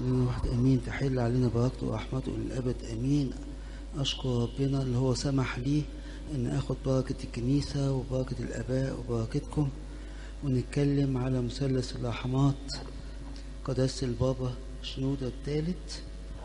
لنا واحد امين تحل علينا بركته ورحمته للابد امين اشكر ربنا اللي هو سمح لي ان اخد بركه الكنيسه وبركه الاباء وبركتكم ونتكلم على مثلث الرحمات قداسه البابا شنودة الثالث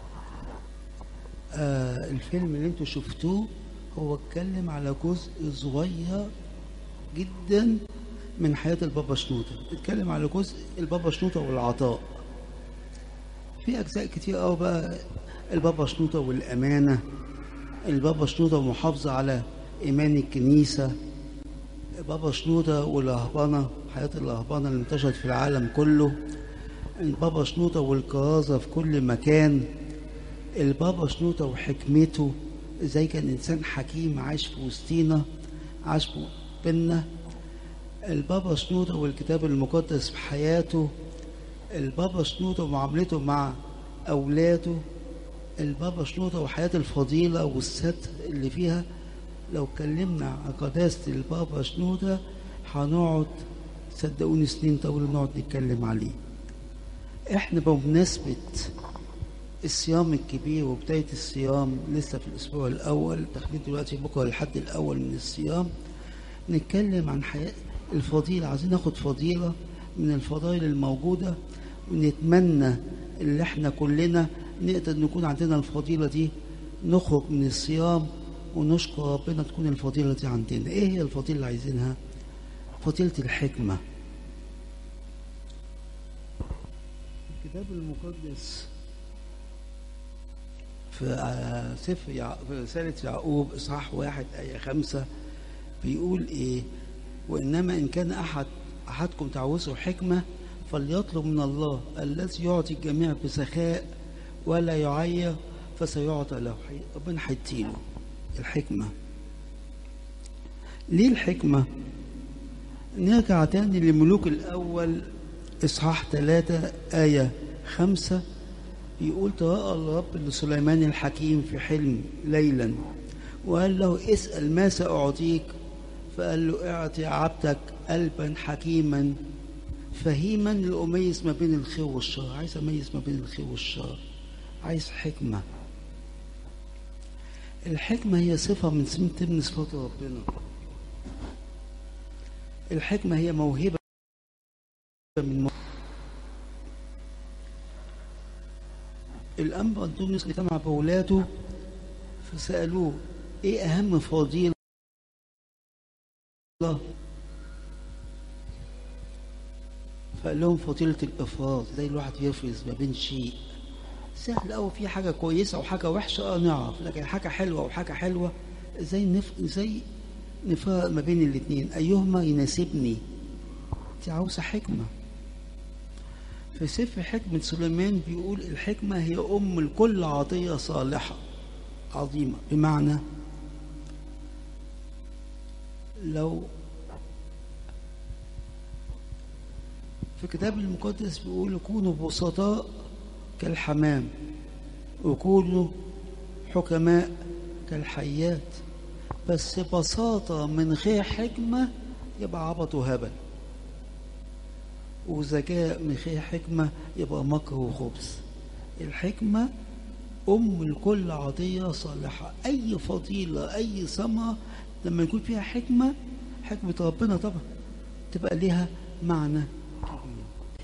آه الفيلم اللي انتوا شفتوه هو اتكلم على جزء صغير جدا من حياة البابا شنودة اتكلم على جزء البابا شنودة والعطاء في أجزاء كتير قوي بقى البابا شنودة والأمانة البابا شنودة والمحافظة على إيمان الكنيسة البابا شنودة والرهبنة حياة الرهبنة اللي انتشرت في العالم كله البابا شنودة والكرازة في كل مكان البابا شنودة وحكمته ازاي كان انسان حكيم عاش في وسطينا عاش بينا البابا شنودة والكتاب المقدس في حياته البابا شنودة ومعاملته مع أولاده البابا شنودة وحياة الفضيلة والستر اللي فيها لو اتكلمنا عن قداسة البابا شنودة هنقعد صدقوني سنين طويلة نقعد نتكلم عليه احنا بمناسبة الصيام الكبير وبداية الصيام لسه في الأسبوع الأول داخلين دلوقتي بكرة الحد الأول من الصيام نتكلم عن حياة الفضيلة عايزين ناخد فضيلة من الفضائل الموجودة ونتمنى اللي احنا كلنا نقدر نكون عندنا الفضيلة دي نخرج من الصيام ونشكر ربنا تكون الفضيلة دي عندنا ايه هي الفضيلة اللي عايزينها فضيلة الحكمة الكتاب المقدس في سفر يع... في رسالة يعقوب إصحاح واحد آية خمسة بيقول إيه وإنما إن كان أحد أحدكم تعوزه حكمة فليطلب من الله الذي يعطي الجميع بسخاء ولا يعير فسيعطى له ربنا هيديله الحكمة ليه الحكمة؟ نرجع تاني لملوك الأول إصحاح ثلاثة آية خمسة يقول تراءى الرب لسليمان الحكيم في حلم ليلا وقال له اسأل ما سأعطيك فقال له اعطي عبدك قلبا حكيما فهيما لأميز ما بين الخير والشر عايز أميز ما بين الخير والشر عايز حكمة الحكمة هي صفة من ضمن صفات ربنا الحكمة هي موهبة من موهبة. الأنبا أنطونيوس اجتمع بأولاده فسألوه إيه أهم فضيلة فقال لهم فضيلة الإفراط زي الواحد يفرز ما بين شيء سهل أوي في حاجة كويسة وحاجة وحشة أه نعرف لكن حاجة حلوة وحاجة حلوة إزاي نف... إزاي نفرق ما بين الاتنين أيهما يناسبني دي عاوزة حكمة في سفر حكمة سليمان بيقول الحكمة هي أم لكل عطية صالحة عظيمة بمعنى لو في الكتاب المقدس بيقول كونوا بسطاء كالحمام وكونوا حكماء كالحيات بس بساطة من غير حكمة يبقى عبط وهبل وذكاء من غير حكمة يبقى مكر وخبث الحكمة أم لكل عطية صالحة أي فضيلة أي ثمرة لما يكون فيها حكمة حكمة ربنا طبعا تبقى لها معنى كبير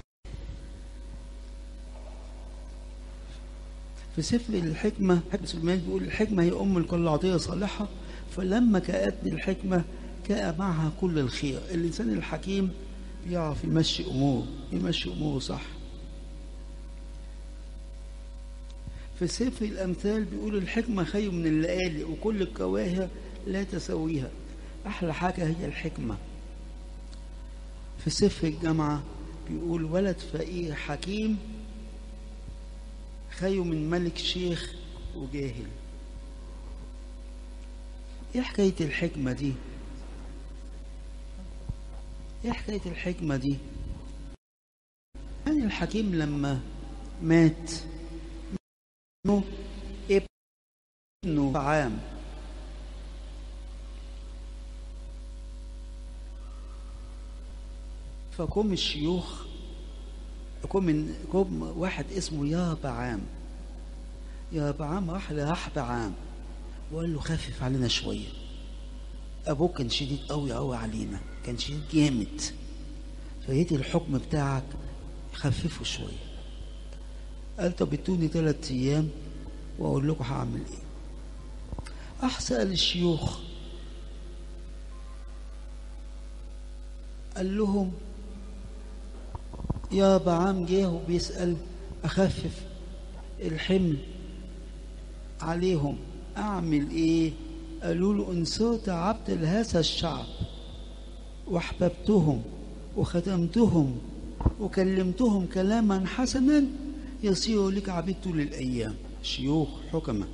في سفر الحكمة حكمة سليمان بيقول الحكمة هي أم لكل عطية صالحة فلما كأتني الحكمة كاء معها كل الخير الإنسان الحكيم يعرف يمشي أموره يمشي أموره صح في سفر الأمثال بيقول الحكمة خير من الليالي وكل الكواهر لا تسويها أحلى حاجة هي الحكمة في سفر الجامعة بيقول ولد فقير حكيم خير من ملك شيخ وجاهل ايه حكاية الحكمة دي ايه حكاية الحكمة دي يعني الحكيم لما مات ابنه عام فقوم الشيوخ يكون من يكون واحد اسمه يا بعام يا بعام راح لرحب عام وقال له خفف علينا شويه ابوك كان شديد قوي قوي علينا كان شديد جامد فيت الحكم بتاعك خففه شويه قال طب ادوني ثلاث ايام واقول لكم هعمل ايه راح سال الشيوخ قال لهم يا بعام جه وبيسال اخفف الحمل عليهم اعمل ايه قالوا له ان صرت عبد لهذا الشعب واحببتهم وختمتهم وكلمتهم كلاما حسنا يصير لك عبيد طول الايام شيوخ حكمه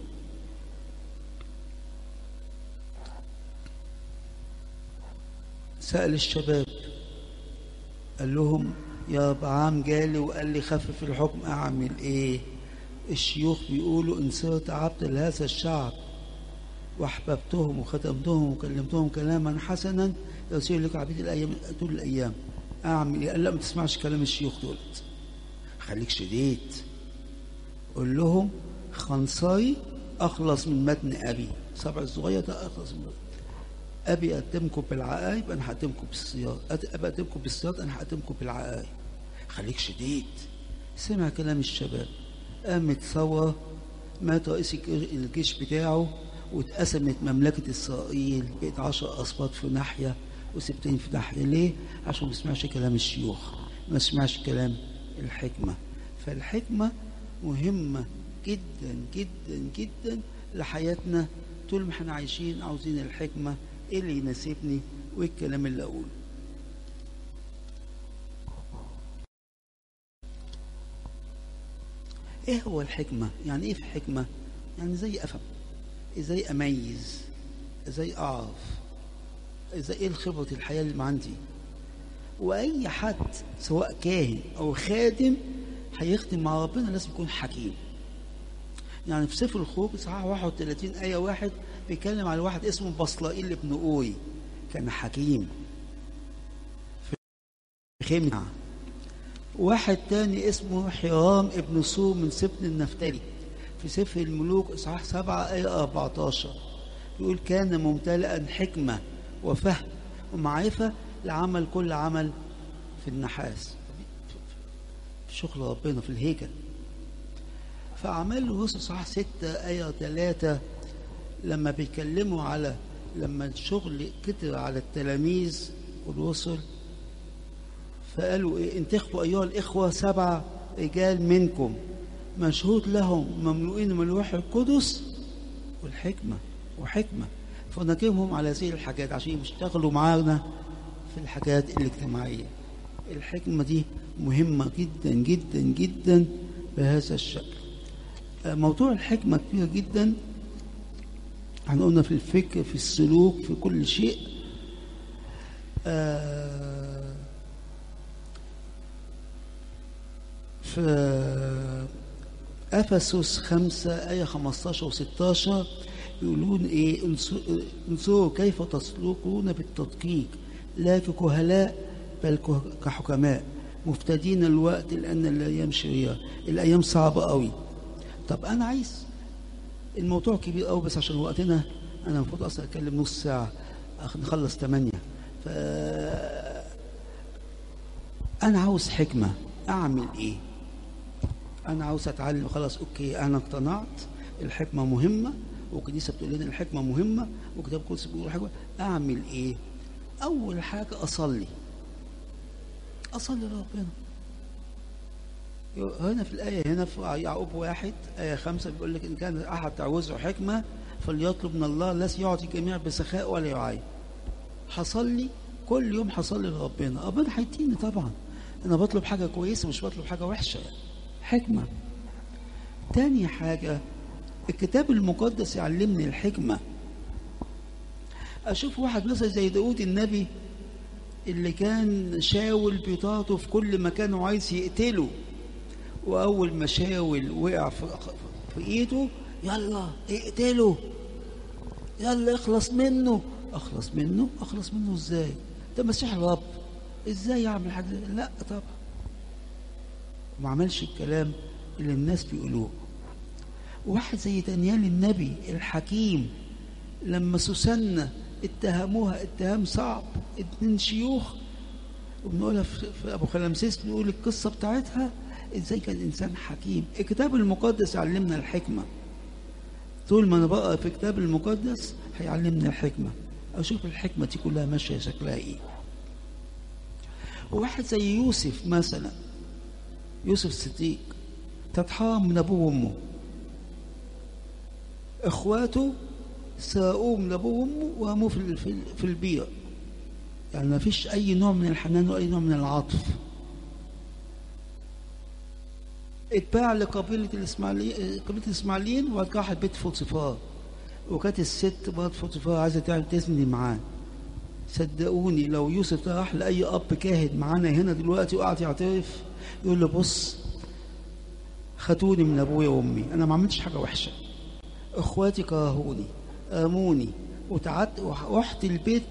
سأل الشباب قال لهم يا بعام جالي وقال لي خفف الحكم اعمل ايه الشيوخ بيقولوا ان صرت عبد لهذا الشعب واحببتهم وختمتهم وكلمتهم كلاما حسنا يصير لك عبيد الايام طول الايام اعمل ايه قال لا ما تسمعش كلام الشيوخ دولت خليك شديد قول لهم خنصري اخلص من متن ابي سبع الصغير ده اخلص من ابي اقدمكم بالعقايب انا هقدمكم بالصياد ابي اقدمكم بالصياد انا هقدمكم بالعقايب خليك شديد سمع كلام الشباب قامت ثوره مات رئيس الجيش بتاعه واتقسمت مملكة إسرائيل بقت عشر أسباط في ناحية وسبتين في ناحية ليه؟ عشان ما يسمعش كلام الشيوخ ما يسمعش كلام الحكمة فالحكمة مهمة جدا جدا جدا لحياتنا طول ما احنا عايشين عاوزين الحكمة ايه اللي يناسبني وايه الكلام اللي اقوله ايه هو الحكمة يعني ايه في حكمة يعني زي افهم ازاي اميز ازاي اعرف ازاي ايه خبرة الحياة اللي عندي واي حد سواء كاهن او خادم هيخدم مع ربنا لازم يكون حكيم يعني في سفر الخروج صحاح 31 آية واحد بيتكلم على واحد اسمه بصلائيل ابن أوي كان حكيم في خيمة واحد تاني اسمه حرام ابن سور من سبن النفتالي في سفر الملوك إصحاح 7 آية 14 يقول كان ممتلئا حكمة وفهم ومعرفة لعمل كل عمل في النحاس في شغل ربنا في الهيكل فأعمال الرسل صح ستة آية ثلاثة لما بيتكلموا على لما الشغل كتر على التلاميذ والرسل فقالوا إيه انتخبوا أيها الإخوة سبع رجال منكم مشهود لهم مملوئين من الروح القدس والحكمة وحكمة فنكرمهم على هذه الحاجات عشان يشتغلوا معانا في الحاجات الاجتماعية الحكمة دي مهمة جدا جدا جدا بهذا الشكل موضوع الحكمة كبير جدا احنا قلنا في الفكر في السلوك في كل شيء آه في أفسس خمسة آية 15 و 16 يقولون إيه انظروا كيف تسلكون بالتدقيق لا ككهلاء بل كحكماء مفتدين الوقت لأن الأيام شريرة الأيام صعبة قوي طب أنا عايز الموضوع كبير قوي بس عشان وقتنا أنا المفروض أصلا أتكلم نص ساعة نخلص ثمانية ف أنا عاوز حكمة أعمل إيه؟ أنا عاوز أتعلم خلاص أوكي أنا اقتنعت الحكمة مهمة والكنيسة بتقول لنا الحكمة مهمة وكتاب القدس بيقول حكمة أعمل إيه؟ أول حاجة أصلي أصلي لربنا هنا في الآية هنا في يعقوب واحد آية خمسة بيقول لك إن كان أحد تعوزه حكمة فليطلب من الله الذي يعطي الجميع بسخاء ولا يعاين هصلي كل يوم هصلي لربنا ربنا هيديني طبعا أنا بطلب حاجة كويسة مش بطلب حاجة وحشة حكمة تاني حاجة الكتاب المقدس يعلمني الحكمة أشوف واحد مثلا زي داود النبي اللي كان شاول بيطاطه في كل مكان وعايز يقتله وأول ما شاول وقع في, في إيده يلا اقتله يلا اخلص منه اخلص منه اخلص منه ازاي ده مسيح الرب ازاي يعمل حاجه لا طبعا وما عملش الكلام اللي الناس بيقولوه واحد زي دانيال النبي الحكيم لما سوسنة اتهموها اتهام صعب اتنين شيوخ وبنقولها في في ابو خلمسيس بنقول القصه بتاعتها ازاي كان انسان حكيم الكتاب المقدس علمنا الحكمه طول ما انا بقرا في الكتاب المقدس هيعلمني الحكمه اشوف الحكمه دي كلها ماشيه شكلها ايه وواحد زي يوسف مثلا يوسف الصديق تتحرم من ابوه وامه اخواته ساقوه من ابوه وامه واموه في في في البير يعني ما فيش اي نوع من الحنان واي نوع من العطف اتباع لقبيلة الإسماعيليين قبيلة الإسماعيليين وبعد كده راح بيت فوتيفار وكانت الست برضه فوتيفار عايزة تعمل تزني معاه صدقوني لو يوسف ده راح لأي أب كاهن معانا هنا دلوقتي وقعد يعترف يقول له بص خدوني من أبويا وأمي أنا ما عملتش حاجة وحشة إخواتي كرهوني رموني وتعدت ورحت البيت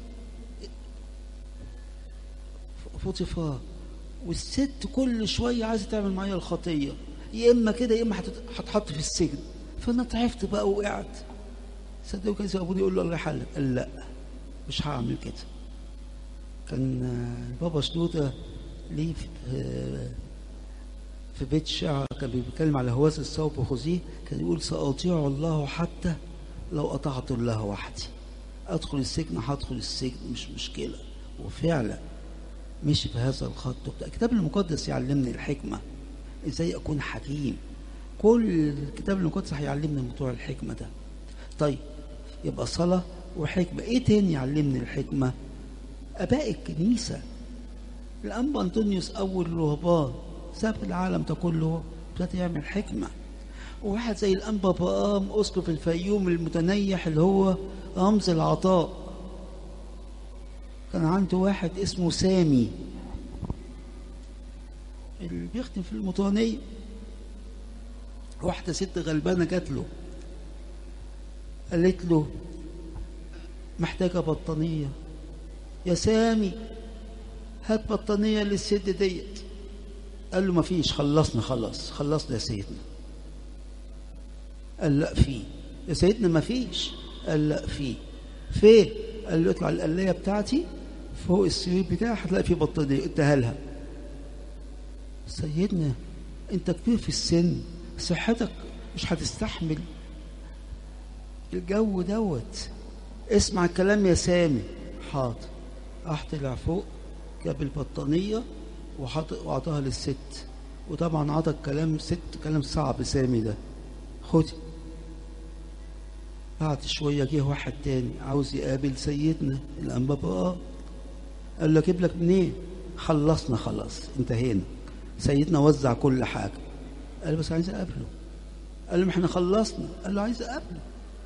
فوتيفار والست كل شويه عايزه تعمل معايا الخطيه يا اما كده يا اما هتت- هتحط في السجن فانا تعبت بقى وقعت صدقوا كان ابوني يقول له الله يحلك قال لا مش هعمل كده كان آه، البابا شنودة ليه في, آه، في بيت الشعر كان بيتكلم على هواس الصوب وخذيه كان يقول سأطيع الله حتى لو أطعت الله وحدي أدخل السجن هدخل السجن مش مشكلة وفعلا مشي في هذا الخط وبتاع. الكتاب المقدس يعلمني الحكمة ازاي اكون حكيم كل الكتاب المقدس هيعلمني موضوع الحكمة ده طيب يبقى صلاة وحكمة ايه تاني يعلمني الحكمة اباء الكنيسة الانبا انطونيوس اول الرهبان ساب العالم ده كله ابتدى يعمل حكمة وواحد زي الانبا بقام اسقف الفيوم المتنيح اللي هو رمز العطاء كان عنده واحد اسمه سامي اللي بيخدم في المطرانية واحدة ست غلبانة جات له قالت له محتاجة بطانية يا سامي هات بطانية للست ديت قال له مفيش خلصنا خلاص خلصنا يا سيدنا قال لا في يا سيدنا مفيش قال لا في فين قال له اطلع القلايه بتاعتي فوق السرير بتاعي هتلاقي فيه بطانيه اديها لها سيدنا انت كبير في السن صحتك مش هتستحمل الجو دوت اسمع الكلام يا سامي حاضر راح طلع فوق جاب البطانيه وحط وعطاها للست وطبعا عطى الكلام ست كلام صعب سامي ده خدي بعد شوية جه واحد تاني عاوز يقابل سيدنا الأنبا بقى قال له أجيب لك منين؟ خلصنا خلاص انتهينا سيدنا وزع كل حاجة قال له بس عايز أقابله قال له ما احنا خلصنا قال له عايز أقابله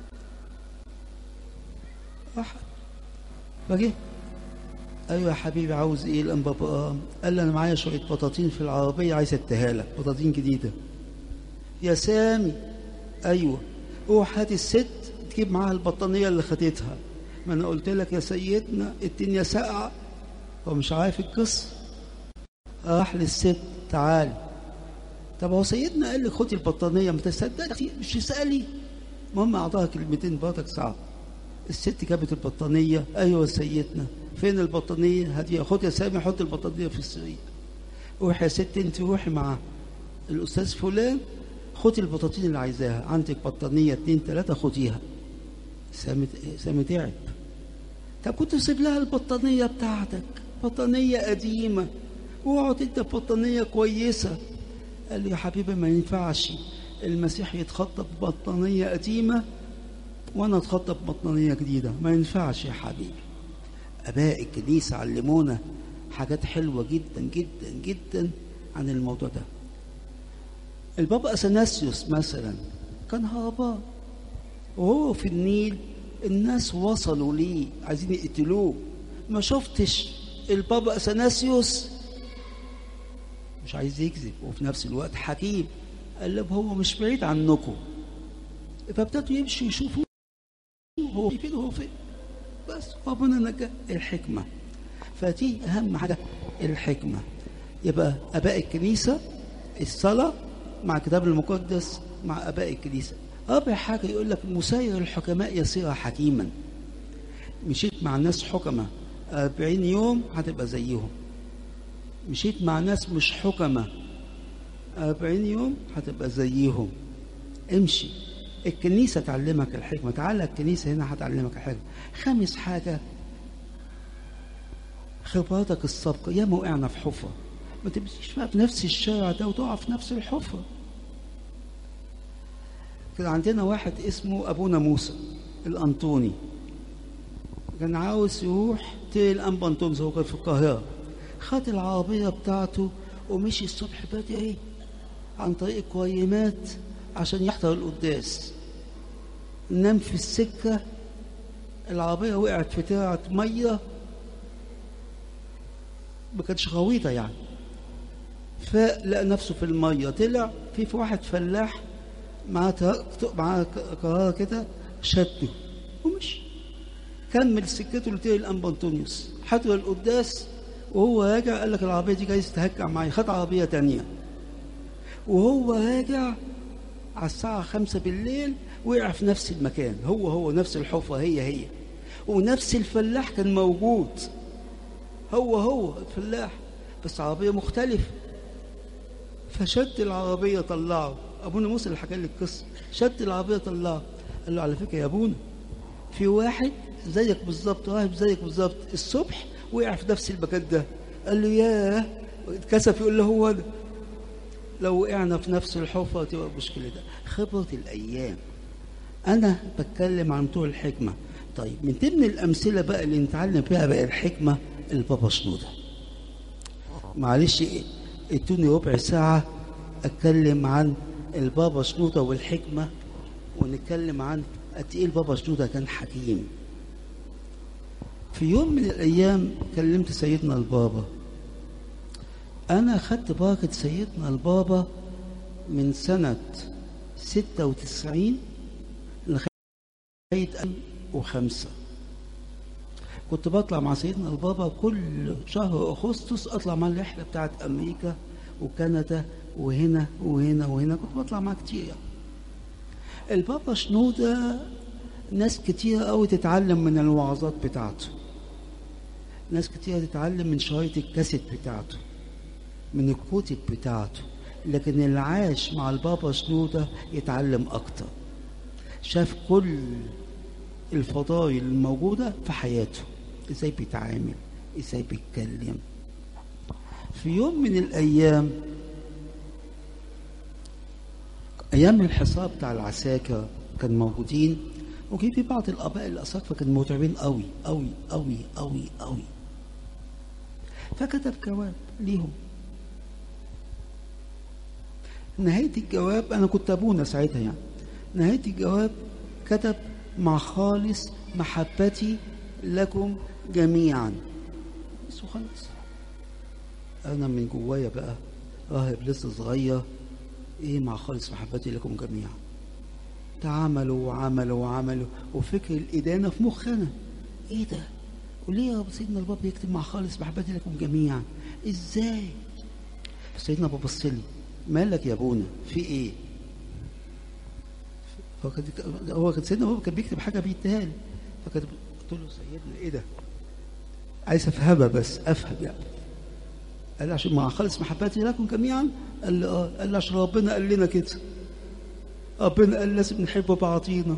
راح فجه ايوه يا حبيبي عاوز ايه الانبا بقى قال لي انا معايا شويه بطاطين في العربيه عايز اديها لك بطاطين جديده يا سامي ايوه روح هات الست تجيب معاها البطانيه اللي خدتها ما انا قلت لك يا سيدنا الدنيا ساقعه هو مش عارف القصه راح للست تعال طب هو سيدنا قال لك خدي البطانيه ما تصدقي مش تسالي المهم اعطاها كلمتين برضك صعب الست جابت البطانيه ايوه يا سيدنا فين البطانيه هدي خد يا سامي حط البطانيه في السرير روحي يا ست انت روحي مع الاستاذ فلان خدي البطاطين اللي عايزاها عندك بطانيه اتنين تلاته خديها سامي سامي تعب طب كنت سيب لها البطانيه بتاعتك بطانيه قديمه واقعد انت ببطانيه كويسه قال لي يا حبيبي ما ينفعش المسيح يتخطى ببطانيه قديمه وانا اتخطى ببطانيه جديده ما ينفعش يا حبيبي اباء الكنيسه علمونا حاجات حلوه جدا جدا جدا عن الموضوع ده البابا اثناسيوس مثلا كان هربان وهو في النيل الناس وصلوا ليه عايزين يقتلوه ما شفتش البابا اثناسيوس مش عايز يكذب وفي نفس الوقت حكيم قال لهم هو مش بعيد عنكم فابتدوا يمشوا يشوفوا هو فين هو فين بس ربنا نجا الحكمة فدي أهم حاجة الحكمة يبقى آباء الكنيسة الصلاة مع الكتاب المقدس مع آباء الكنيسة رابع حاجة يقول لك مسير الحكماء يصير حكيما مشيت مع ناس حكمة أربعين يوم هتبقى زيهم مشيت مع ناس مش حكمة أربعين يوم هتبقى زيهم امشي الكنيسة تعلمك الحكمة تعالى الكنيسة هنا هتعلمك الحكمة خامس حاجة خبراتك السابقة ياما وقعنا في حفرة ما تمشيش بقى في نفس الشارع ده وتقع في نفس الحفرة كان عندنا واحد اسمه أبونا موسى الأنطوني كان عاوز يروح تيل الأنبا أنطونيوس هو كان في القاهرة خد العربية بتاعته ومشي الصبح بدري عن طريق الكويمات عشان يحضر القداس نام في السكة العربية وقعت في ترعة مية ما كانتش غويطة يعني فلقى نفسه في المية طلع في في واحد فلاح معاه معاه قرارة كده شده ومشي كمل سكته لتيل الأنبا أنطونيوس حضر القداس وهو راجع قال لك العربية دي جايز تهكع معايا خد عربية تانية وهو راجع على الساعة خمسة بالليل وقع في نفس المكان هو هو نفس الحفرة هي هي ونفس الفلاح كان موجود هو هو الفلاح بس عربية مختلفة فشد العربية طلعه أبونا موسى اللي حكى لي القصة شد العربية طلعه قال له على فكرة يا أبونا في واحد زيك بالظبط راهب زيك بالظبط الصبح وقع في نفس المكان ده قال له ياه اتكسف يقول له هو ده لو وقعنا في نفس الحفرة تبقى المشكلة ده خبرة الأيام أنا بتكلم عن طول الحكمة طيب من ضمن الأمثلة بقى اللي نتعلم فيها بقى الحكمة البابا شنودة معلش ادوني ربع ساعة أتكلم عن البابا شنودة والحكمة ونتكلم عن قد إيه البابا شنودة كان حكيم في يوم من الأيام كلمت سيدنا البابا أنا خدت بركة سيدنا البابا من سنة ستة وتسعين لغاية وخمسة كنت بطلع مع سيدنا البابا كل شهر أغسطس أطلع مع الرحلة بتاعت أمريكا وكندا وهنا وهنا وهنا كنت بطلع معاه كتير يعني. البابا شنودة ناس كتير قوي تتعلم من الوعظات بتاعته ناس كتير تتعلم من شرايط الكاسيت بتاعته من الكتب بتاعته لكن اللي عاش مع البابا شنودة يتعلم أكتر شاف كل الفضائل الموجودة في حياته ازاي بيتعامل ازاي بيتكلم في يوم من الأيام أيام الحصار بتاع العساكر كان موجودين وكان في بعض الآباء الأساقفة كانوا متعبين قوي قوي قوي قوي قوي فكتب جواب ليهم نهاية الجواب أنا كنت أبونا ساعتها يعني نهاية الجواب كتب مع خالص محبتي لكم جميعا بس وخلاص أنا من جوايا بقى راهب لسه صغير إيه مع خالص محبتي لكم جميعا تعاملوا وعملوا وعملوا وفكر الإدانة في مخنا إيه ده؟ وليه يا سيدنا البابا يكتب مع خالص محبتي لكم جميعا؟ إزاي؟ سيدنا بابا بص لي مالك يا ابونا في ايه فكان هو كان سيدنا بابا كان بيكتب حاجه بيديها لي فكنت قلت له سيدنا ايه ده عايز افهمها بس افهم يعني قال لي عشان مع خالص محبتي لكم جميعا قال لي اه قال لي عشان ربنا قال لنا كده ربنا قال لازم نحب بعضينا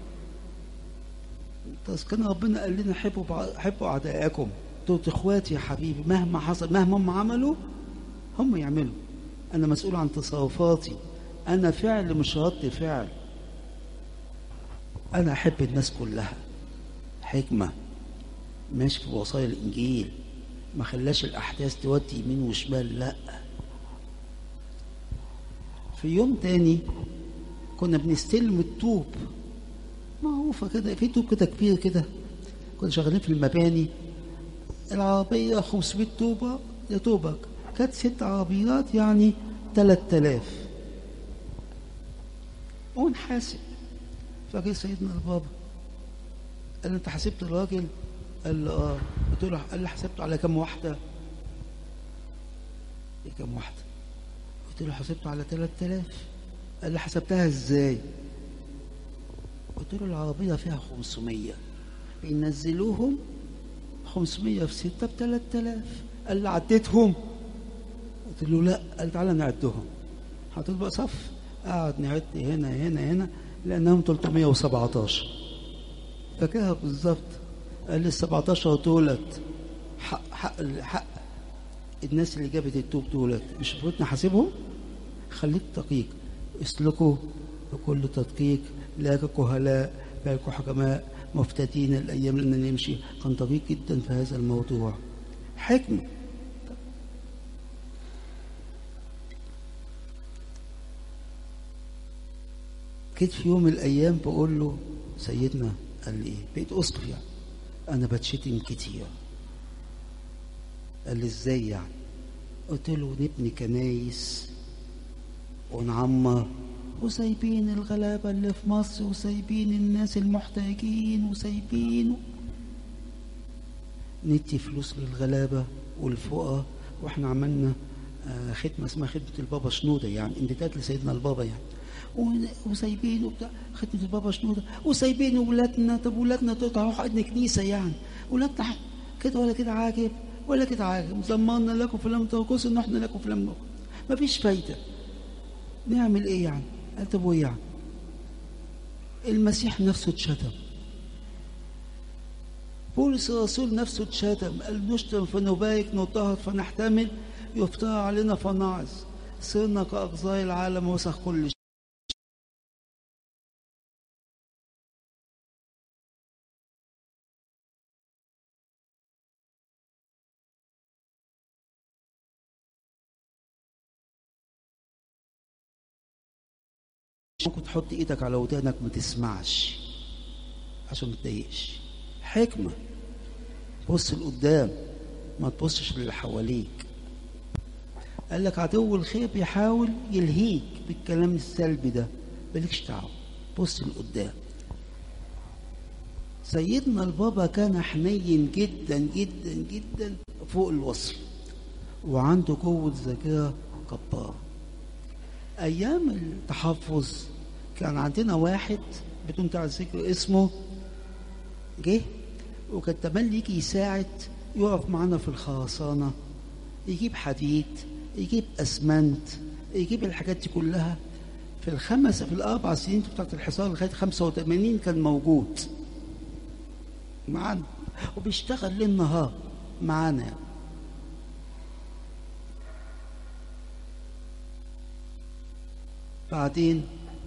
بس كان ربنا قال لنا حبوا بع... حبوا اعدائكم دول اخواتي يا حبيبي مهما حصل مهما هم عملوا هم يعملوا أنا مسؤول عن تصرفاتي أنا فعل مش رد فعل أنا أحب الناس كلها حكمة ماشي في وصايا الإنجيل ما خلاش الأحداث تودي يمين وشمال لأ في يوم تاني كنا بنستلم الطوب معروفة كده في طوب كده كبير كده كنا شغالين في المباني العربية 500 طوبة يا طوبك كانت ست عربيات يعني 3000 ونحاسب فجه سيدنا البابا قال له انت حسبت الراجل قال له اه قلت له قال لي حسبته على كام واحده ايه كام واحده قلت له حسبته على 3000 قال لي حسبتها ازاي قلت له العربية فيها 500 ينزلوهم 500 في 6 ب 3000 قال لي عديتهم قلت له لا قال تعالى نعدهم حطيت بقى صف قعد نعد هنا هنا هنا لانهم 317 فاكرها بالظبط قال لي ال 17 دولت حق حق حق الناس اللي جابت التوب دولت مش المفروض نحاسبهم خليك دقيق اسلكوا بكل تدقيق لا كهلاء بل كحكماء مفتدين الايام لان نمشي كان دقيق جدا في هذا الموضوع حكمه جيت في يوم من الايام بقول له سيدنا قال لي ايه بقيت اسقف يعني انا بتشتم كتير قال لي ازاي يعني قلت له نبني كنايس ونعمر وسايبين الغلابة اللي في مصر وسايبين الناس المحتاجين وسايبين ندي فلوس للغلابة والفقراء واحنا عملنا آه، خدمة اسمها خدمة البابا شنودة يعني امتداد لسيدنا البابا يعني ون- وسايبين وبتاع خدمة البابا شنودة وسايبين ولادنا طب ولادنا تروح ابن كنيسة يعني ولادنا ح- كده ولا كده عاجب ولا كده عاجب ضمنا لكم فلم ترقصوا ان احنا لكم فلم نرقص مفيش فايدة نعمل ايه يعني قال طب وايه يعني المسيح نفسه اتشتم بولس الرسول نفسه اتشتم قال نشتم فنبارك نضطهد فنحتمل يفترى علينا فنعظ صرنا كأقصاء العالم وسخ كل شيء ممكن تحط ايدك على ودانك ما تسمعش عشان ما تضايقش حكمة بص لقدام ما تبصش للي حواليك قال لك عدو الخير بيحاول يلهيك بالكلام السلبي ده مالكش دعوه بص لقدام سيدنا البابا كان حنين جدا جدا جدا فوق الوصف وعنده قوة ذاكرة جبارة أيام التحفظ كان عندنا واحد بدون تعب ذكر اسمه جه وكان تملي يجي يساعد يقف معانا في الخرسانة يجيب حديد يجيب أسمنت يجيب الحاجات دي كلها في الخمس في الأربع سنين بتاعت الحصار لغاية 85 كان موجود معانا وبيشتغل ليل نهار معانا يعني. بعدين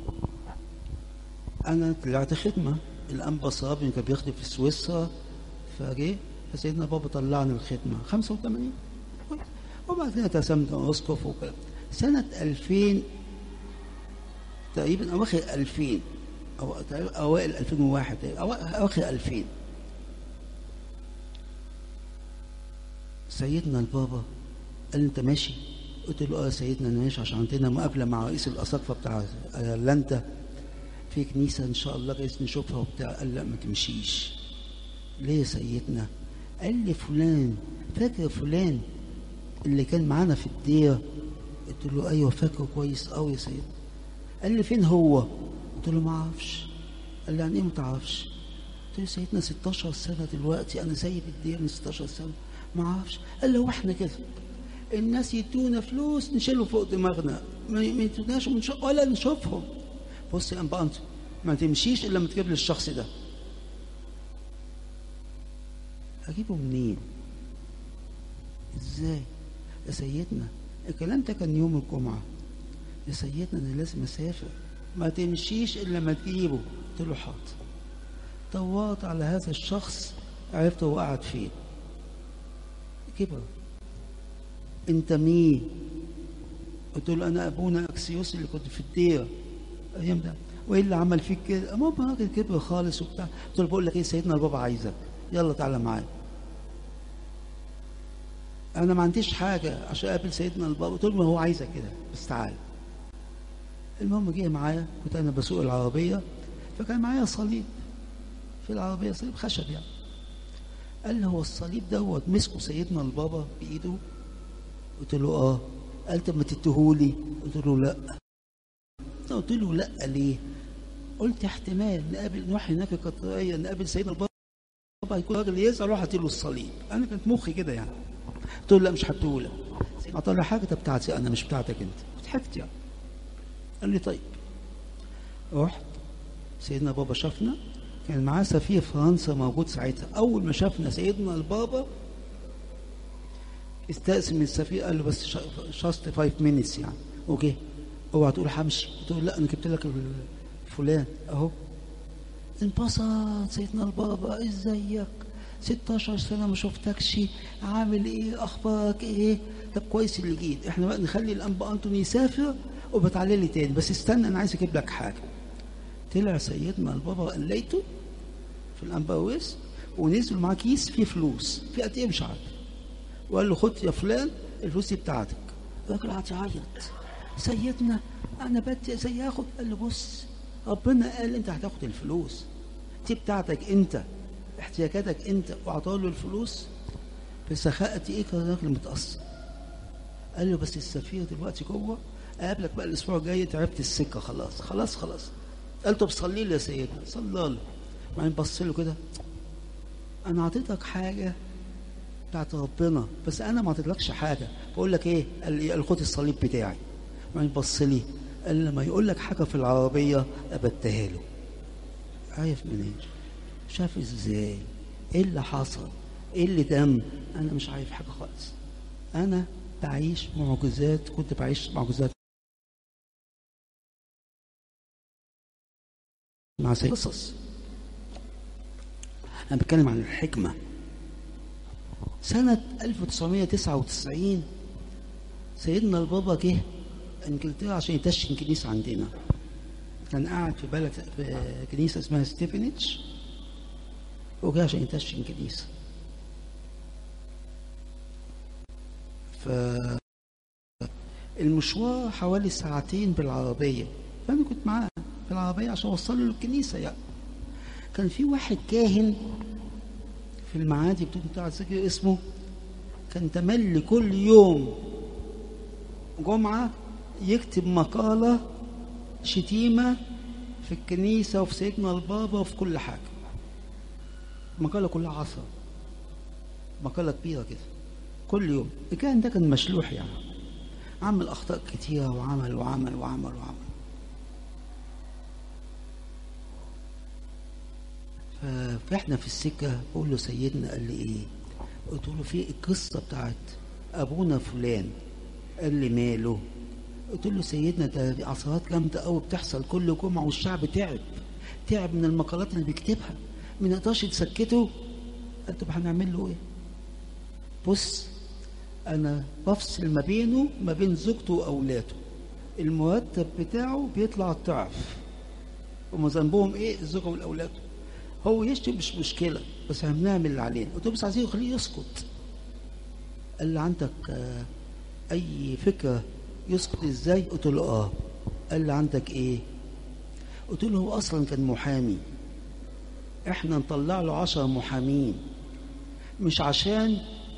انا طلعت خدمه الانبا صابي كان بيخدم في سويسرا فجه فسيدنا بابا طلعني الخدمه 85 كويس. وبعدين تسمت اسقف وكده سنه 2000 تقريبا اواخر 2000 او تقريباً اوائل 2001 تقريباً، أوا- اواخر 2000 سيدنا البابا قال لي انت ماشي قلت له اه يا سيدنا انا ماشي عشان عندنا مقابله مع رئيس الاساقفه بتاع ايرلندا في كنيسه ان شاء الله جايز نشوفها وبتاع قال لا ما تمشيش ليه يا سيدنا قال لي فلان فاكر فلان اللي كان معانا في الديره قلت له ايوه فاكره كويس قوي يا سيدنا قال لي فين هو قلت له ما اعرفش قال لي يعني ايه ما تعرفش قلت له يا سيدنا 16 سنه دلوقتي انا سايب الديره من 16 سنه ما اعرفش قال لي هو احنا كده الناس يدونا فلوس نشيله فوق دماغنا ما ما يدوناش ونشوف ولا نشوفهم بص يا انبا انت ما تمشيش الا لما تجيب لي الشخص ده اجيبه منين ازاي يا سيدنا الكلام ده كان يوم الجمعه يا سيدنا انا لازم اسافر ما تمشيش الا لما تجيبه قلت له حاضر دورت على هذا الشخص عرفت هو قاعد فين كبر انت مين قلت له انا ابونا اكسيوس اللي كنت في الديره ايام ده وايه اللي عمل فيك كده ماما راجل كبر خالص وبتاع قلت له بقول لك ايه سيدنا البابا عايزك يلا تعالى معايا انا ما عنديش حاجه عشان اقابل سيدنا البابا قلت له ما هو عايزك كده بس تعالى المهم جه معايا كنت انا بسوق العربيه فكان معايا صليب في العربيه صليب خشب يعني قال لي هو الصليب دوت مسكه سيدنا البابا بايده قلت له اه قال طب ما تديهولي قلت له لا قلت له لا ليه قلت احتمال نقابل نروح هناك القطريه نقابل سيدنا البابا يكون راجل يزعل اروح له الصليب انا كانت مخي كده يعني قلت له لا مش هديهولك قال له حاجه ده بتاعتي انا مش بتاعتك انت ضحكت يعني قال لي طيب رحت سيدنا بابا شافنا كان معاه سفير فرنسا موجود ساعتها اول ما شافنا سيدنا البابا استأذن من السفير قال له بس شاست فايف مينتس يعني اوكي اوعى تقول همشي قلت له لا انا جبت لك فلان اهو انبسط سيدنا البابا ازيك 16 سنه ما شفتكش عامل ايه اخبارك ايه طب كويس اللي جيت احنا بقى نخلي الانبا انطوني يسافر وبتعالى لي تاني بس استنى انا عايز اجيب لك حاجه طلع سيدنا البابا قليته في الانباويس ونزل معاه كيس فيه فلوس في قد ايه مش عارف وقال له خد يا فلان الفلوس دي بتاعتك الراجل قعد يعيط سيدنا انا بدي زي اخد قال له بص ربنا قال انت هتاخد الفلوس دي بتاعتك انت احتياجاتك انت واعطاه له الفلوس بسخاءة ايه كان الراجل متأثر قال له بس السفير دلوقتي جوه اقابلك بقى الاسبوع الجاي تعبت السكه خلاص خلاص خلاص قال طب صلي لي يا سيدنا صلى له وبعدين بص له كده انا اعطيتك حاجه بتاعت ربنا بس انا ما اعطيتلكش حاجه بقول لك ايه قال لي قال خد الصليب بتاعي وبعدين بص لي قال لما يقول لك حاجه في العربيه ابديها له عارف منين شاف ازاي ايه اللي حصل ايه اللي دم انا مش عارف حاجه خالص انا بعيش معجزات كنت بعيش معجزات مع سيد قصص انا بتكلم عن الحكمه سنة 1999 سيدنا البابا جه انجلترا عشان يدشن كنيسة عندنا كان قاعد في بلد في كنيسة اسمها ستيفنتش وجه عشان يدشن كنيسة ف المشوار حوالي ساعتين بالعربية فأنا كنت معاه في العربية عشان أوصله للكنيسة يعني كان في واحد كاهن في المعادي بتاع الذكر اسمه كان تملي كل يوم جمعة يكتب مقالة شتيمة في الكنيسة وفي سيدنا البابا وفي كل حاجة مقالة كلها عصا مقالة كبيرة كده كل يوم الكاهن ده كان مشلوح يعني عمل أخطاء كتيرة وعمل وعمل وعمل وعمل فاحنا في السكة بقول له سيدنا قال لي ايه قلت له في القصة بتاعت ابونا فلان قال لي ماله قلت له سيدنا ده عصارات جامدة قوي بتحصل كل جمعة والشعب تعب تعب من المقالات اللي بيكتبها ما نقدرش نسكته قال طب هنعمل له ايه بص انا بفصل ما بينه ما بين زوجته واولاده المرتب بتاعه بيطلع ضعف وما ذنبهم ايه الزوجه والاولاد هو يشتم مش مشكله بس هنعمل اللي علينا قلت له بس عايزين نخليه يسكت قال لي عندك آه اي فكره يسكت ازاي قلت له اه قال لي عندك ايه قلت له هو اصلا كان محامي احنا نطلع له عشر محامين مش عشان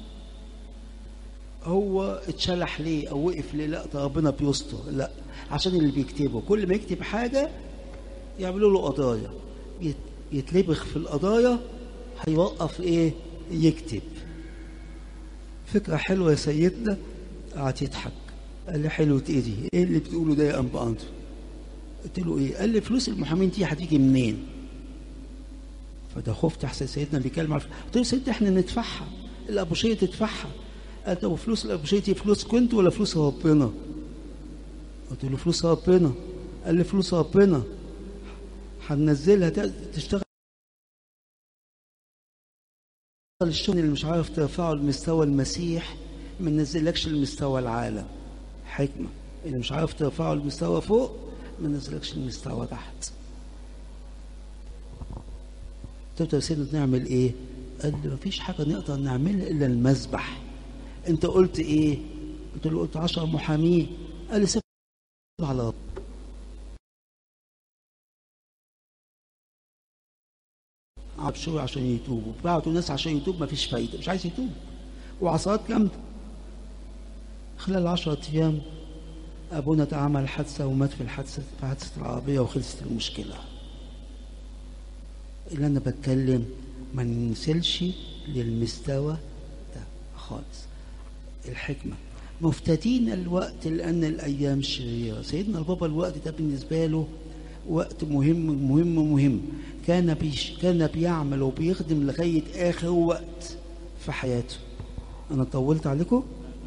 هو اتشلح ليه او وقف ليه لا ده ربنا بيستر لا عشان اللي بيكتبه كل ما يكتب حاجه يعملوا له قضايا يتلبخ في القضايا هيوقف ايه يكتب فكره حلوه يا سيدنا قعد يضحك قال لي حلوه ايه دي ايه اللي بتقوله ده يا انبا انتو قلت له ايه قال لي فلوس المحامين دي هتيجي منين فده خفت احسن سيدنا بيتكلم على قلت له سيدنا احنا ندفعها الابوشيه تدفعها قال طب فلوس الابوشيه دي فلوس كنت ولا فلوس ربنا قلت له فلوس ربنا قال لي فلوس ربنا هننزلها تشتغل الشغل اللي مش عارف ترفعه لمستوى المسيح ما ننزلكش لمستوى العالم حكمه اللي مش عارف ترفعه لمستوى فوق ما ننزلكش لمستوى تحت قلت له يا سيدنا نعمل ايه؟ قال لي مفيش حاجه نقدر نعملها الا المذبح انت قلت ايه؟ قلت له قلت 10 محامين قال لي سيب على رب قعد شوية عشان يتوبوا بعتوا ناس عشان يتوب مفيش فايدة مش عايز يتوب وعصابات جامدة خلال عشرة أيام أبونا عمل حادثة ومات في الحادثة في حادثة العربية وخلصت المشكلة اللي أنا بتكلم ما ننزلش للمستوى ده خالص الحكمة مفتدين الوقت لأن الأيام شريرة سيدنا البابا الوقت ده بالنسبة له وقت مهم مهم مهم كان بيش كان بيعمل وبيخدم لغاية آخر وقت في حياته أنا طولت عليكم؟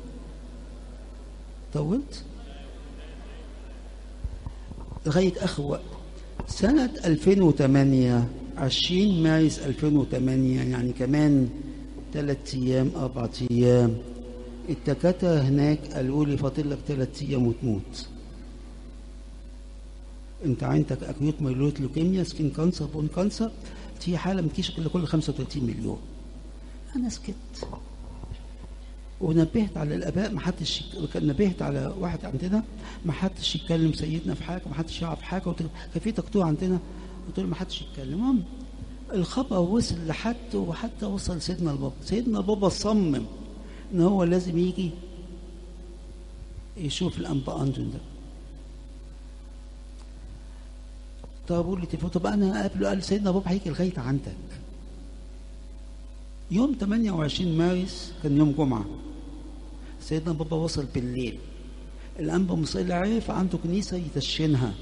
طولت؟ لغاية آخر وقت سنة 2008 20 مارس 2008 يعني كمان ثلاث أيام أربع أيام الدكاترة هناك قالوا لي فاضل لك ثلاث أيام وتموت أنت عندك أكيوت ميلوت لوكيميا سكين كانسر بون كانسر دي حالة ما تجيش إلا كل 35 مليون أنا سكت ونبهت على الاباء ما حدش نبهت على واحد عندنا ما حدش يتكلم سيدنا في حاجه ما حدش يعرف حاجه كان في دكتور عندنا قلت له ما حدش يتكلم المهم الخبر وصل لحد وحتى وصل سيدنا البابا سيدنا البابا صمم ان هو لازم يجي يشوف الانبا اندون ده طب بقول لي تليفون طب انا قابله قال سيدنا بابا هيجي لغايه عندك يوم 28 مارس كان يوم جمعة سيدنا بابا وصل بالليل الأنبا مصيل عرف عنده كنيسة يدشنها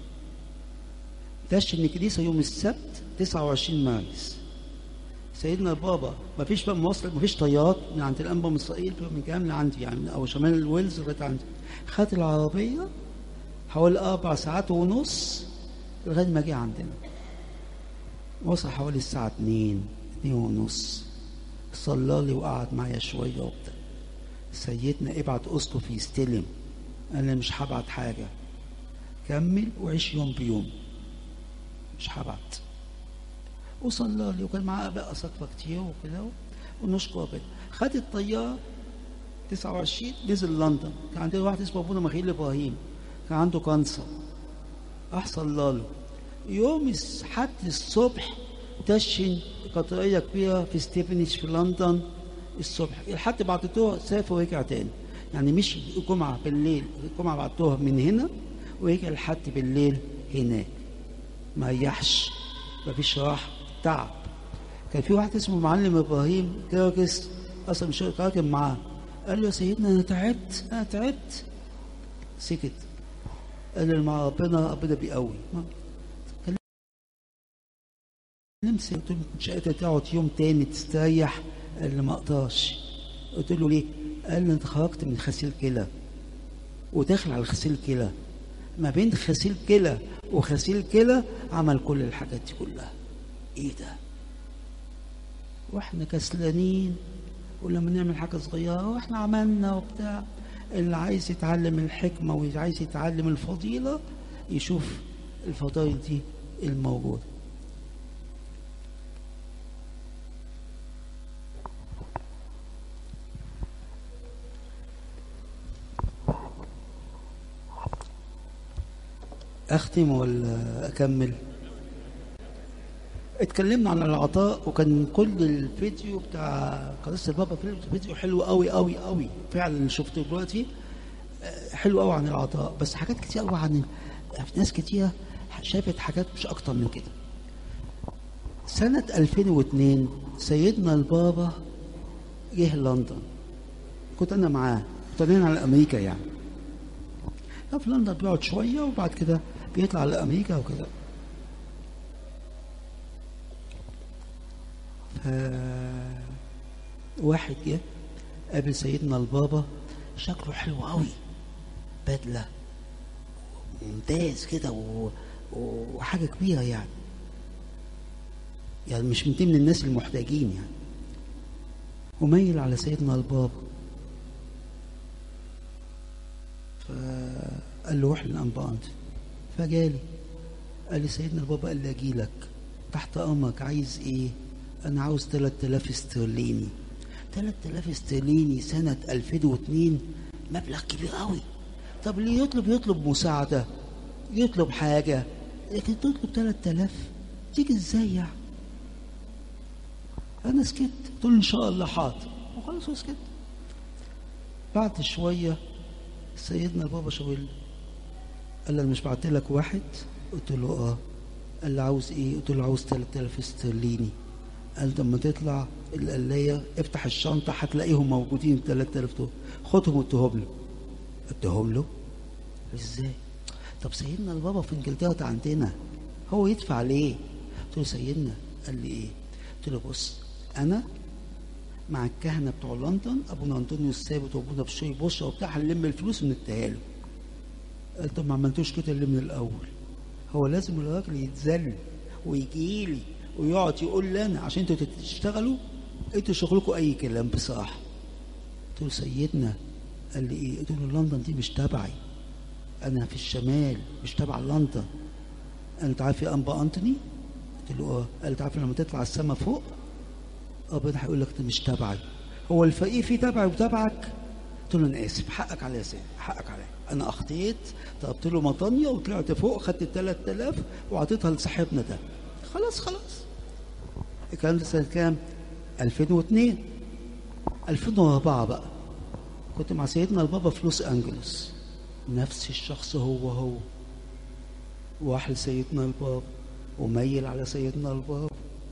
دشن الكنيسة يوم السبت 29 مارس سيدنا بابا ما فيش بقى مواصلة ما فيش طيارات من عند الأنبا مصائيل من كام لعندي يعني أو شمال الويلز لغاية عندي خد العربية حوالي أربع ساعات ونص لغاية ما جه عندنا وصل حوالي الساعة 2 2 ونص صلى لي وقعد معايا شويه وبتاع سيدنا ابعت اسقف يستلم انا مش هبعت حاجه كمل وعيش يوم بيوم مش هبعت وصلى لي وكان معاه اباء اساقفه كتير وكده ونشكر ربنا خد الطياره 29 نزل لندن كان عندنا واحد اسمه ابونا مخيل ابراهيم كان عنده كانسر راح صلى له يوم الحد الصبح دشن قطرية كبيرة في ستيفنش في لندن الصبح لحد بعد الظهر سافر ورجع تاني يعني مش الجمعة بالليل الجمعة بعد الظهر من هنا ورجع لحد بالليل هناك ما ريحش مفيش راحة تعب كان في واحد اسمه معلم ابراهيم كيرجس اصلا مش راكب معاه قال له يا سيدنا انا تعبت انا تعبت سكت قال له مع ربنا ربنا بيقوي نمسك قلت له مش قادر تقعد يوم تاني تستريح قال لي ما اقدرش قلت له ليه؟ قال لي انت خرجت من غسيل كلى وداخل على غسيل كلى ما بين غسيل كلى وغسيل كلى عمل كل الحاجات دي كلها ايه ده؟ واحنا كسلانين ولما نعمل حاجه صغيره واحنا عملنا وبتاع اللي عايز يتعلم الحكمه واللي عايز يتعلم الفضيله يشوف الفضائل دي الموجوده اختم ولا اكمل اتكلمنا عن العطاء وكان كل الفيديو بتاع قداسه البابا فيديو حلو قوي قوي قوي فعلا اللي شفته دلوقتي حلو قوي عن العطاء بس حاجات كتير قوي عن ناس كتير شافت حاجات مش اكتر من كده سنة 2002 سيدنا البابا جه لندن كنت انا معاه كنت انا على امريكا يعني في لندن بيقعد شويه وبعد كده بيطلع لامريكا وكده ف واحد جه قابل سيدنا البابا شكله حلو قوي بدله ممتاز كده و... وحاجه كبيره يعني يعني مش من ضمن الناس المحتاجين يعني وميل على سيدنا البابا فقال له روح للأنبا أنت فجالي قال لي سيدنا البابا قال لي أجي لك تحت أمرك عايز إيه؟ أنا عاوز 3000 استرليني 3000 استرليني سنة 2002 مبلغ كبير قوي طب ليه يطلب يطلب مساعدة يطلب حاجة لكن تطلب 3000 تيجي ازاي يعني انا سكت قلت له ان شاء الله حاضر وخلاص وسكت بعد شويه سيدنا البابا شاول قال لي انا مش بعت لك واحد قلت له اه قال لي عاوز ايه قلت له عاوز 3000 استرليني قال لما تطلع القلايه افتح الشنطه هتلاقيهم موجودين 3000 دول خدهم واديهم له اديهم له ازاي طب سيدنا البابا في انجلترا عندنا هو يدفع ليه قلت له سيدنا قال لي ايه قلت له بص انا مع الكهنه بتوع لندن ابونا انطونيو الثابت وابونا بشوي بشرى وبتاع هنلم الفلوس ونديها له قال طب ما عملتوش كده ليه من الاول هو لازم الراجل يتذل ويجي لي ويقعد يقول لي انا عشان انتوا تشتغلوا انتوا شغلكم اي كلام بصراحه قلت له سيدنا قال لي ايه قلت له لندن دي مش تبعي انا في الشمال مش تبع لندن قال انت عارف يا انبا انتوني قلت له اه قال انت عارف لما تطلع السما فوق ربنا هيقول لك انت مش تبعي هو الفقير فيه تبعي وتبعك قلت له انا اسف حقك عليا يا سيدي حقك عليا انا اخطيت طلبت له مطانيه وطلعت فوق خدت ال 3000 وعطيتها لصاحبنا ده خلاص خلاص الكلام ده سنه كام 2002 2004 بقى كنت مع سيدنا البابا في لوس انجلوس نفس الشخص هو هو واحد سيدنا البابا وميل على سيدنا البابا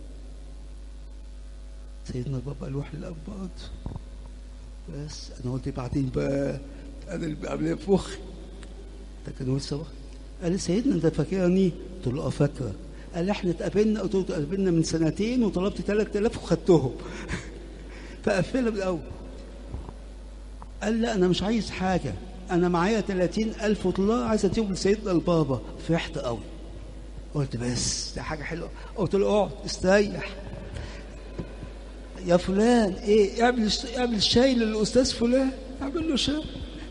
سيدنا البابا قال روح للأباط بس أنا قلت بعدين بقى أنا اللي بعملها في مخي ده كان يقول سوا قال لي سيدنا أنت فاكرني؟ قلت له أه فاكرك قال لي احنا اتقابلنا قلت له اتقابلنا من سنتين وطلبت 3000 وخدتهم فقفلها من الأول قال لا أنا مش عايز حاجة أنا معايا 30000 وطلع عايز أديهم لسيدنا البابا فرحت قوي قلت بس ده حاجة حلوة قلت له اقعد استريح يا فلان ايه اعمل اعمل شاي للاستاذ فلان اعمل له شاي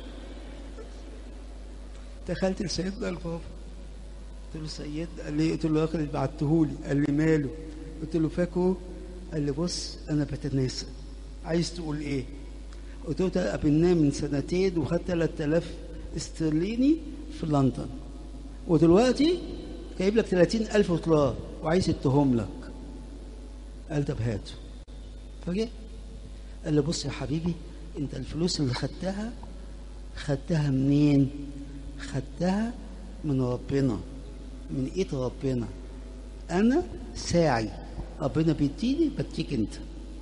دخلت لسيدنا البابا قلت له سيد قال لي قلت له يا اخي اللي بعتهولي قال لي ماله قلت له فاكره قال لي بص انا بتناسى عايز تقول ايه قلت له ده قابلناه من سنتين وخد 3000 استرليني في لندن ودلوقتي جايب لك 30000 دولار وعايز يديهم لك قال طب هاته فجاء قال له بص يا حبيبي انت الفلوس اللي خدتها خدتها منين خدتها من ربنا من ايد ربنا انا ساعي ربنا بيديني بديك انت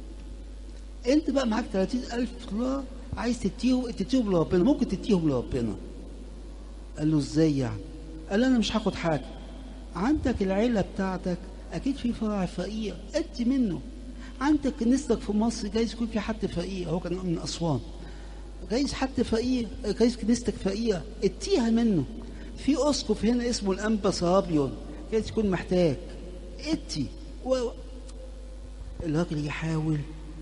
انت بقى معاك 30000 دولار عايز تديهم تديهم لربنا ممكن تديهم لربنا قال له ازاي يعني قال له انا مش هاخد حاجه عندك العيله بتاعتك اكيد في فرع فقير ادي منه عندك كنيستك في مصر جايز يكون في حد فقير هو كان من اسوان جايز حد فقير جايز كنيستك فقيره اديها منه في اسقف هنا اسمه الانبا صابيون جايز يكون محتاج ادي و... الراجل يحاول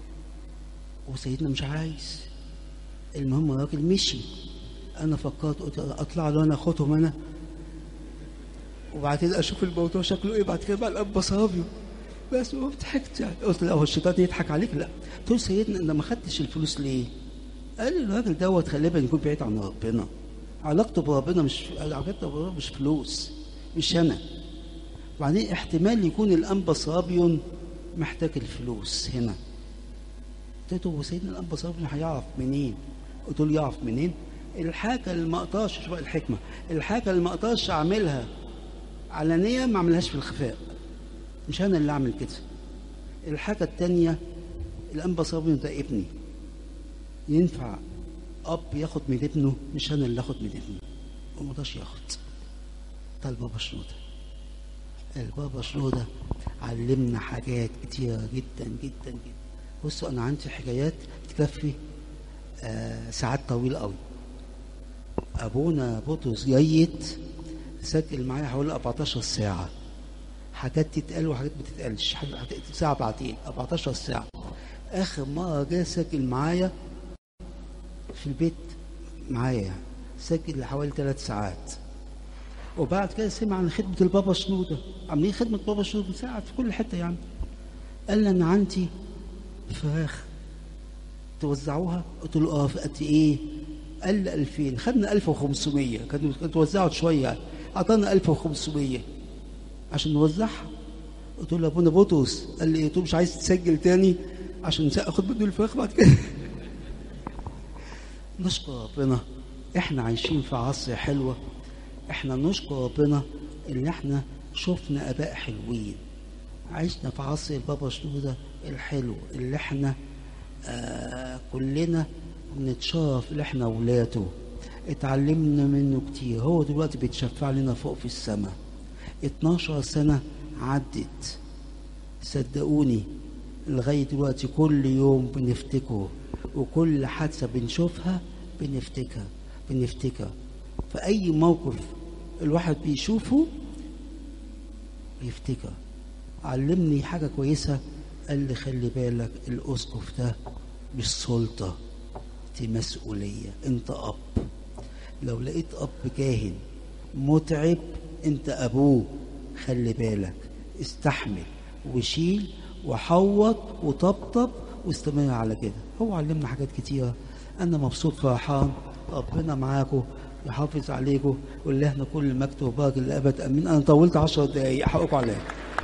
وسيدنا مش عايز المهم الراجل مشي انا فكرت قلت اطلع له انا اخدهم انا وبعدين اشوف الموضوع شكله ايه بعد كده بقى الاب صابيو بس وضحكت يعني قلت لا هو الشيطان يضحك عليك لا قلت له سيدنا انت ما خدتش الفلوس ليه؟ قال لي الراجل دوت غالبا يكون بعيد عن ربنا علاقته بربنا مش علاقته بربنا مش فلوس مش انا وبعدين احتمال يكون الانبا صابيون محتاج الفلوس هنا قلت له هو سيدنا الانبا صابيون هيعرف منين؟ قلت له يعرف منين؟ الحاجه اللي ما اقدرش شوف الحكمه الحاجه اللي ما اقدرش اعملها علانيه ما اعملهاش في الخفاء مش انا اللي اعمل كده الحاجه التانية الانبا صابون ده ابني ينفع اب ياخد من ابنه مش انا اللي اخد من ابنه وما رضاش ياخد ده البابا شنوده البابا شنوده علمنا حاجات كتيره جدا جدا جدا بصوا انا عندي حكايات تكفي آه ساعات طويله قوي ابونا بطرس جيد سجل معايا حوالي 14 ساعه حاجات تتقال وحاجات ما تتقالش حاجات ساعه بعدين 14 ساعه اخر مره جه سجل معايا في البيت معايا يعني سجل حوالي ثلاث ساعات وبعد كده سمع عن خدمه البابا شنوده عاملين خدمه بابا شنوده مساعد في كل حته يعني قال لي انا عندي فراخ توزعوها قلت له اه في قد ايه قال لي 2000 خدنا 1500 كانوا توزعوا شويه يعني اعطانا 1500 عشان نوزعها قلت له ابونا بطرس قال لي قلت له مش عايز تسجل تاني عشان اخد منه الفراخ بعد كده نشكر ربنا احنا عايشين في عصر حلوة احنا نشكر ربنا ان احنا شفنا اباء حلوين عشنا في عصر البابا شنودة الحلو اللي احنا آه كلنا بنتشرف اللي احنا ولاده اتعلمنا منه كتير هو دلوقتي بيتشفع لنا فوق في السماء 12 سنة عدت صدقوني لغاية دلوقتي كل يوم بنفتكره وكل حادثة بنشوفها بنفتكر بنفتكر في أي موقف الواحد بيشوفه بيفتكر علمني حاجة كويسة قال لي خلي بالك الأسقف ده مش سلطة دي مسؤولية أنت أب لو لقيت أب كاهن متعب أنت أبوه خلي بالك استحمل وشيل وحوط وطبطب واستمر على كده هو علمنا حاجات كتيرة أنا مبسوط فرحان ربنا معاكم يحافظ عليكم ولله كل مجد وبارك للأبد أمين أنا طولت عشر دقايق حقكم عليا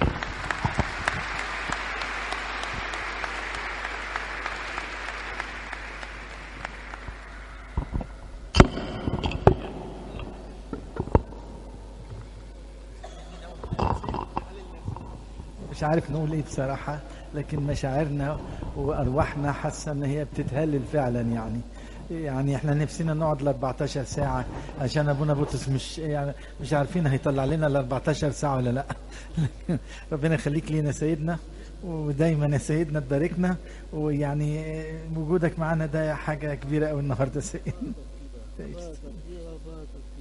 مش عارف نقول ايه بصراحة لكن مشاعرنا وارواحنا حاسة ان هي بتتهلل فعلا يعني يعني احنا نفسنا نقعد ل 14 ساعة عشان ابونا بطرس مش يعني مش عارفين هيطلع لنا ال 14 ساعة ولا لا ربنا يخليك لينا سيدنا ودايما يا سيدنا تباركنا ويعني وجودك معانا ده حاجة كبيرة قوي النهارده سيدنا